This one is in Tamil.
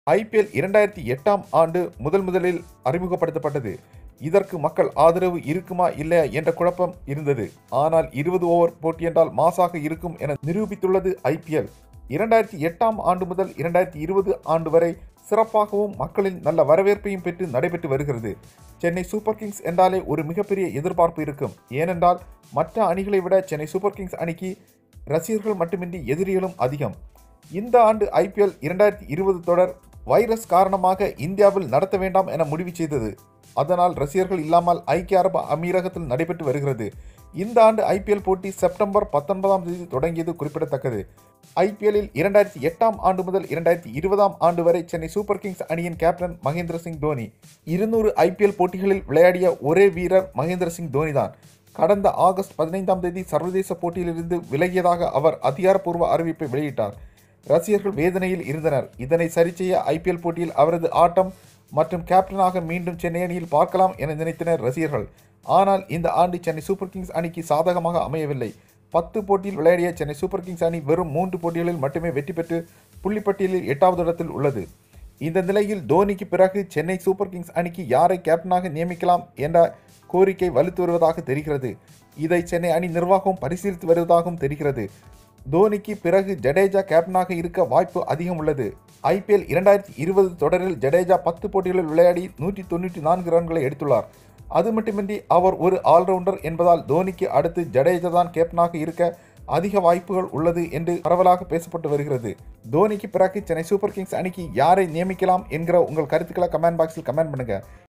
ஐபிஎல் இரண்டாயிரத்தி எட்டாம் ஆண்டு முதல் முதலில் அறிமுகப்படுத்தப்பட்டது இதற்கு மக்கள் ஆதரவு இருக்குமா இல்லையா என்ற குழப்பம் இருந்தது ஆனால் இருபது ஓவர் போட்டி என்றால் மாசாக இருக்கும் என நிரூபித்துள்ளது ஐபிஎல் இரண்டாயிரத்தி எட்டாம் ஆண்டு முதல் இரண்டாயிரத்தி இருபது ஆண்டு வரை சிறப்பாகவும் மக்களின் நல்ல வரவேற்பையும் பெற்று நடைபெற்று வருகிறது சென்னை சூப்பர் கிங்ஸ் என்றாலே ஒரு மிகப்பெரிய எதிர்பார்ப்பு இருக்கும் ஏனென்றால் மற்ற அணிகளை விட சென்னை சூப்பர் கிங்ஸ் அணிக்கு ரசிகர்கள் மட்டுமின்றி எதிரிகளும் அதிகம் இந்த ஆண்டு ஐபிஎல் இரண்டாயிரத்தி இருபது தொடர் வைரஸ் காரணமாக இந்தியாவில் நடத்த வேண்டாம் என முடிவு செய்தது அதனால் ரசிகர்கள் இல்லாமல் ஐக்கிய அரபு அமீரகத்தில் நடைபெற்று வருகிறது இந்த ஆண்டு ஐபிஎல் போட்டி செப்டம்பர் பத்தொன்பதாம் தேதி தொடங்கியது குறிப்பிடத்தக்கது ஐபிஎல்லில் இரண்டாயிரத்தி எட்டாம் ஆண்டு முதல் இரண்டாயிரத்தி இருபதாம் ஆண்டு வரை சென்னை சூப்பர் கிங்ஸ் அணியின் கேப்டன் மகேந்திர சிங் தோனி இருநூறு ஐபிஎல் போட்டிகளில் விளையாடிய ஒரே வீரர் மகேந்திர சிங் தோனி தான் கடந்த ஆகஸ்ட் பதினைந்தாம் தேதி சர்வதேச போட்டியிலிருந்து விலகியதாக அவர் அதிகாரப்பூர்வ அறிவிப்பை வெளியிட்டார் ரசிகர்கள் வேதனையில் இருந்தனர் இதனை சரிசெய்ய ஐபிஎல் போட்டியில் அவரது ஆட்டம் மற்றும் கேப்டனாக மீண்டும் சென்னை அணியில் பார்க்கலாம் என நினைத்தனர் ரசிகர்கள் ஆனால் இந்த ஆண்டு சென்னை சூப்பர் கிங்ஸ் அணிக்கு சாதகமாக அமையவில்லை பத்து போட்டியில் விளையாடிய சென்னை சூப்பர் கிங்ஸ் அணி வெறும் மூன்று போட்டிகளில் மட்டுமே வெற்றி பெற்று புள்ளிப்பட்டியலில் எட்டாவது இடத்தில் உள்ளது இந்த நிலையில் தோனிக்கு பிறகு சென்னை சூப்பர் கிங்ஸ் அணிக்கு யாரை கேப்டனாக நியமிக்கலாம் என்ற கோரிக்கை வலுத்து வருவதாக தெரிகிறது இதை சென்னை அணி நிர்வாகம் பரிசீலித்து வருவதாகவும் தெரிகிறது தோனிக்கு பிறகு ஜடேஜா கேப்டனாக இருக்க வாய்ப்பு அதிகம் உள்ளது ஐபிஎல் இரண்டாயிரத்தி இருபது தொடரில் ஜடேஜா பத்து போட்டிகளில் விளையாடி நூற்றி தொண்ணூற்றி நான்கு ரன்களை எடுத்துள்ளார் அது மட்டுமின்றி அவர் ஒரு ஆல்ரவுண்டர் என்பதால் தோனிக்கு அடுத்து ஜடேஜா தான் கேப்டனாக இருக்க அதிக வாய்ப்புகள் உள்ளது என்று பரவலாக பேசப்பட்டு வருகிறது தோனிக்கு பிறகு சென்னை சூப்பர் கிங்ஸ் அணிக்கு யாரை நியமிக்கலாம் என்கிற உங்கள் கருத்துக்களை கமெண்ட் பாக்ஸில் கமெண்ட் பண்ணுங்க